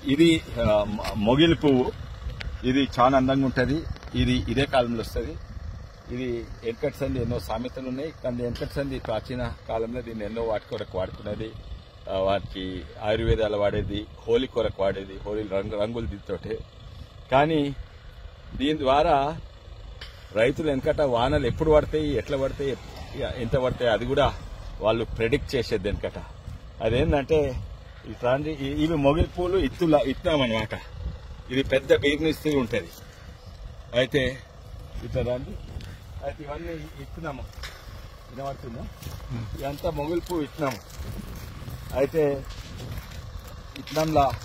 ఇది ఆ, మ- మొగిలి పువ్వు ఇది చాలా అందంగా ఉంటది ఇది ఇదే కాలంలో వస్తుంది ఇది వెంకట సంధి ఎన్నో సామెతలు ఉన్నాయి కానీ వెంకట సంధి ప్రాచీన కాలంలో దీన్ని ఎన్నో వాటి కొరకు వాడుకున్నది ఆ, వాటికి ఆయుర్వేదాలు వాడేది హోలీ కొరకు వాడేది హోలీ రంగు రంగులు దీంతోటే కానీ దీని ద్వారా రైతులు వెనకట వానలు ఎప్పుడు పడతాయి ఎట్లా పడతాయి ఎంత పడతాయి అది కూడా వాళ్ళు ప్రెడిక్ట్ చేసేది వెనకట అదేంటంటే ఇట్లాంటి ఇ- ఇవి మొగిలి పూలు ఇత్తుల ఇత్తామన్నమాట ఇది పెద్ద బీర్నిస్తూ ఉంటుంది అయితే ఇట్లా రండి అయితే ఇవన్నీ ఇస్తున్నాము వినబడుతుందా ఇదంతా మొగిలి పువ్వు ఇచ్చినాము అయితే ఇట్లంలా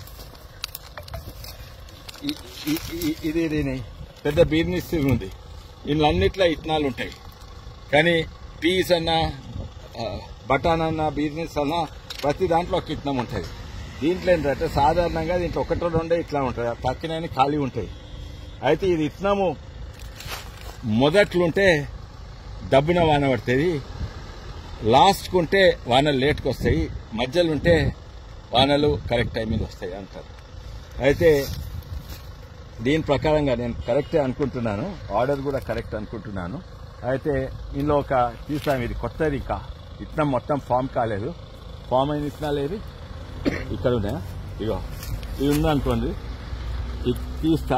ఇ- ఇ- ఇ- ఇది దీని పెద్ద బీర్నిస్తూ ఉంది ఇందులో అన్నిట్లో ఇత్తనాలు ఉంటాయి కానీ పీస్ అన్న ఆ, బటాన్ అన్న బిజినెస్ అన్న ప్రతి దాంట్లో ఒక ఇత్తనం ఉంటుంది దీంట్లో ఏంటంటే సాధారణంగా దీంట్లో ఒకటో రెండే ఇట్లా ఉంటుంది ఆ పక్కన ఖాళీ ఉంటాయి అయితే ఇది ఇత్తనము మొదట్లుంటే డబ్బున వాన పడుతుంది లాస్ట్కు ఉంటే వానలు లేట్కి వస్తాయి మధ్యలో ఉంటే వానలు కరెక్ట్ టైం మీద వస్తాయి అంటారు అయితే దీని ప్రకారంగా నేను కరెక్టే అనుకుంటున్నాను ఆర్డర్ కూడా కరెక్ట్ అనుకుంటున్నాను అయితే ఇందులో ఒక తీసాం ఇది కొత్తది ఇంకా ఇత్తనం మొత్తం ఫామ్ కాలేదు ఫామ్ అయిన ఇత్తనాలు ఏది ఇక్కడ ఉన్నాయా ఇగో ఇది ఉందనుకోండి ఇది తీస్తా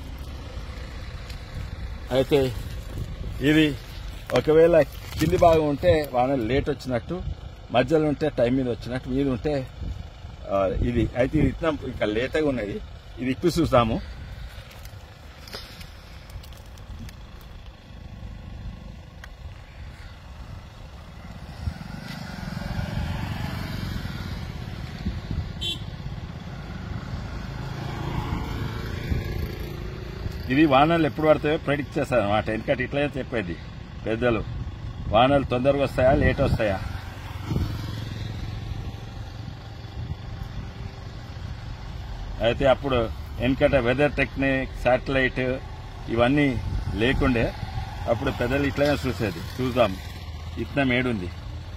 అయితే ఇది ఒకవేళ కింది భాగం ఉంటే వానలు లేట్ వచ్చినట్టు మధ్యలో ఉంటే టైం మీద వచ్చినట్టు మీద ఉంటే ఆ, ఇది అయితే ఇది ఇత్తనం ఇంకా లేతగా ఉన్నది ఇది ఇప్పి చూస్తాము ఇది వానలు ఎప్పుడు పడతాయో ప్రెడిక్ట్ చేస్తారు అనమాట ఎందుకంటే ఇట్లనే చెప్పేది పెద్దలు వానలు తొందరగా వస్తాయా లేట్ వస్తాయా అయితే అప్పుడు వెనకట వెదర్ టెక్నిక్ శాటిలైట్ ఇవన్నీ లేకుండే అప్పుడు పెద్దలు ఇట్లనే చూసేది చూద్దాం ఇట్నం ఏడుంది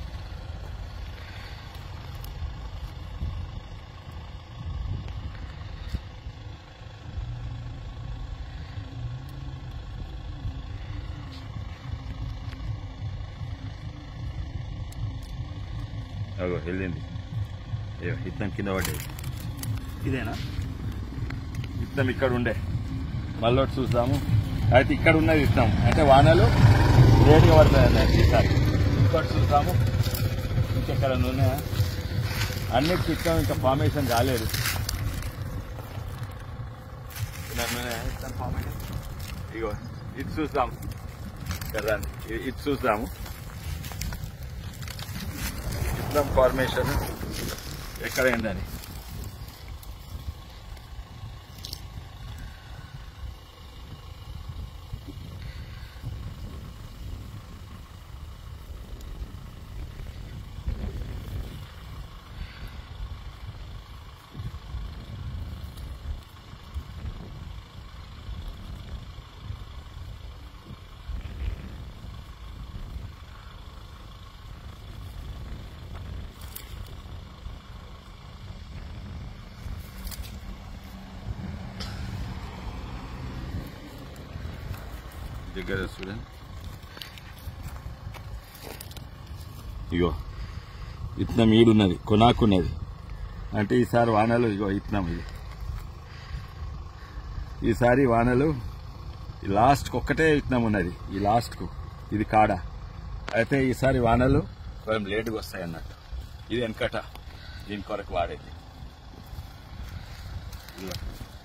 అగో వెళ్ళింది ఏ, ఇత్తం కింద పడ్డది ఇదేనా ఇత్తం ఇక్కడ ఉండే మళ్ళీ ఒకటి చూద్దాము అయితే ఇక్కడ ఉన్నది ఇత్తం అంటే వానలు లేట్గా పడతాయి అన్నట్టు ఈసారి ఇంకోటి చూద్దాము ఇంకెక్కడ నూనె అన్నిటికి ఇత్తం ఇంకా ఫార్మేషన్ కాలేదు ఇలా నూనె ఇత్తం ఫార్మేషన్ ఇగో ఇది చూద్దాం కదా ఇది ఇది చూద్దాము ఇస్లాం ఫార్మేషన్ ఎక్కడ ఏంటని దగ్గర చూడండి ఇగో ఇత్నం ఈడున్నది కొనాకున్నది అంటే ఈసారి వానలు ఇగో ఇత్నం ఇది ఈసారి వానలు ఈ లాస్ట్కి ఒక్కటే ఇత్నం ఉన్నది ఈ లాస్ట్కు ఇది కాడ అయితే ఈసారి వానలు కొంచెం లేటుగా వస్తాయి అన్నట్టు ఇది వెనకట దీని కొరకు వాడేది ఇదిగో